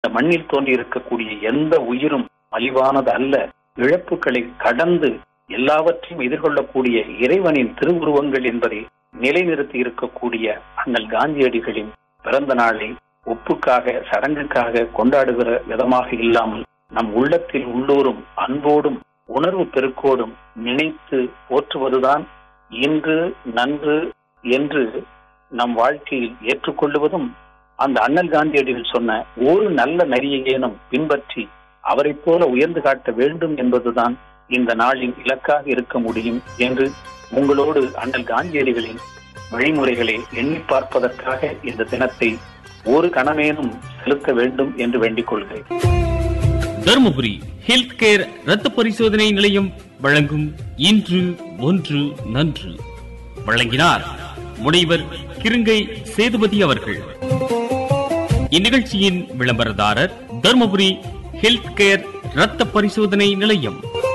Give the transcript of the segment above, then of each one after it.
மண்ணில் தோன்றி இருக்கக்கூடிய எந்த உயிரும் மலிவானது அல்ல இழப்புகளை கடந்து எல்லாவற்றையும் எதிர்கொள்ளக்கூடிய இறைவனின் திருவுருவங்கள் என்பதை நிலைநிறுத்தி இருக்கக்கூடிய அண்ணல் காந்தியடிகளின் பிறந்த நாளை ஒப்புக்காக சடங்குக்காக கொண்டாடுகிற விதமாக இல்லாமல் நம் உள்ளத்தில் உள்ளோரும் அன்போடும் உணர்வு பெருக்கோடும் நினைத்து போற்றுவதுதான் இன்று நன்று என்று நம் வாழ்க்கையில் ஏற்றுக்கொள்ளுவதும் அந்த அண்ணல் காந்தியடிகள் சொன்ன ஒரு நல்ல நெறியேனும் பின்பற்றி அவரைப் போல உயர்ந்து காட்ட வேண்டும் என்பதுதான் இந்த நாளின் இலக்காக இருக்க முடியும் என்று உங்களோடு அண்ணல் காந்தியடிகளின் வழிமுறைகளை எண்ணி பார்ப்பதற்காக இந்த தினத்தை ஒரு கணமேனும் செலுத்த வேண்டும் என்று வேண்டிக் கொள்கிறேன் தருமபுரி ஹெல்த் கேர் ரத்த பரிசோதனை நிலையம் வழங்கும் இன்று ஒன்று நன்று வழங்கினார் முனைவர் கிருங்கை சேதுபதி அவர்கள் இந்நிகழ்ச்சியின் விளம்பரதாரர் தருமபுரி ஹெல்த் கேர் ரத்த பரிசோதனை நிலையம்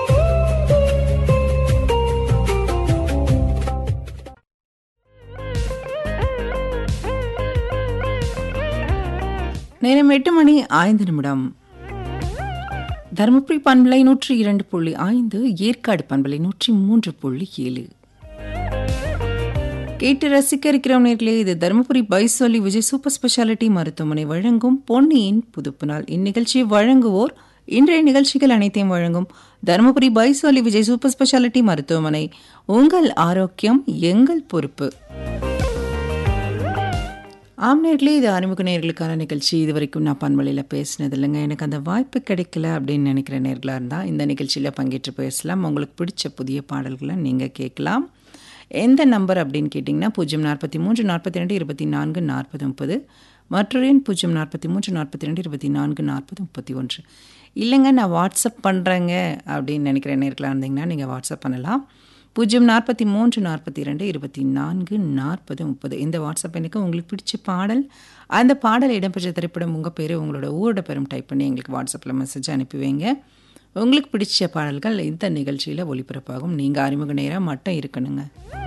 நேரம் எட்டு மணி ஐந்து நிமிடம் தருமபுரி பண்பலை நூற்றி இரண்டு புள்ளி ஐந்து ஏற்காடு பண்பலை நூற்றி மூன்று புள்ளி ஏழு கேட்டு ரசிக்க இருக்கிறோம் நேர்களே இது தருமபுரி பைசொல்லி விஜய் சூப்பர் ஸ்பெஷாலிட்டி மருத்துவமனை வழங்கும் பொன்னியின் புதுப்பு நாள் இந்நிகழ்ச்சியை வழங்குவோர் இன்றைய நிகழ்ச்சிகள் அனைத்தையும் வழங்கும் தருமபுரி பைசொல்லி விஜய் சூப்பர் ஸ்பெஷாலிட்டி மருத்துவமனை உங்கள் ஆரோக்கியம் எங்கள் பொறுப்பு ஆம் நேர்களே இது அறிமுக நேர்களுக்கான நிகழ்ச்சி இது வரைக்கும் நான் பண்பலையில் பேசினது இல்லைங்க எனக்கு அந்த வாய்ப்பு கிடைக்கல அப்படின்னு நினைக்கிற நேர்களாக இருந்தால் இந்த நிகழ்ச்சியில் பங்கேற்று பேசலாம் உங்களுக்கு பிடிச்ச புதிய பாடல்களை நீங்கள் கேட்கலாம் எந்த நம்பர் அப்படின்னு கேட்டிங்கன்னா பூஜ்ஜியம் நாற்பத்தி மூன்று நாற்பத்தி ரெண்டு இருபத்தி நான்கு நாற்பது முப்பது மற்றொரு எண் பூஜ்ஜியம் நாற்பத்தி மூன்று நாற்பத்தி ரெண்டு இருபத்தி நான்கு நாற்பது முப்பத்தி ஒன்று இல்லைங்க நான் வாட்ஸ்அப் பண்ணுறேங்க அப்படின்னு நினைக்கிற நேர்களாக இருந்தீங்கன்னா நீங்கள் வாட்ஸ்அப் பண்ணலாம் பூஜ்ஜியம் நாற்பத்தி மூன்று நாற்பத்தி ரெண்டு இருபத்தி நான்கு நாற்பது முப்பது இந்த வாட்ஸ்அப் எனக்கு உங்களுக்கு பிடிச்ச பாடல் அந்த பாடல் இடம்பெற்ற திரைப்படம் உங்கள் பேர் உங்களோட ஊரோட பேரும் டைப் பண்ணி எங்களுக்கு வாட்ஸ்அப்பில் மெசேஜ் அனுப்பி வைங்க உங்களுக்கு பிடிச்ச பாடல்கள் இந்த நிகழ்ச்சியில் ஒளிபரப்பாகும் நீங்கள் அறிமுக நேரம் மட்டும் இருக்கணுங்க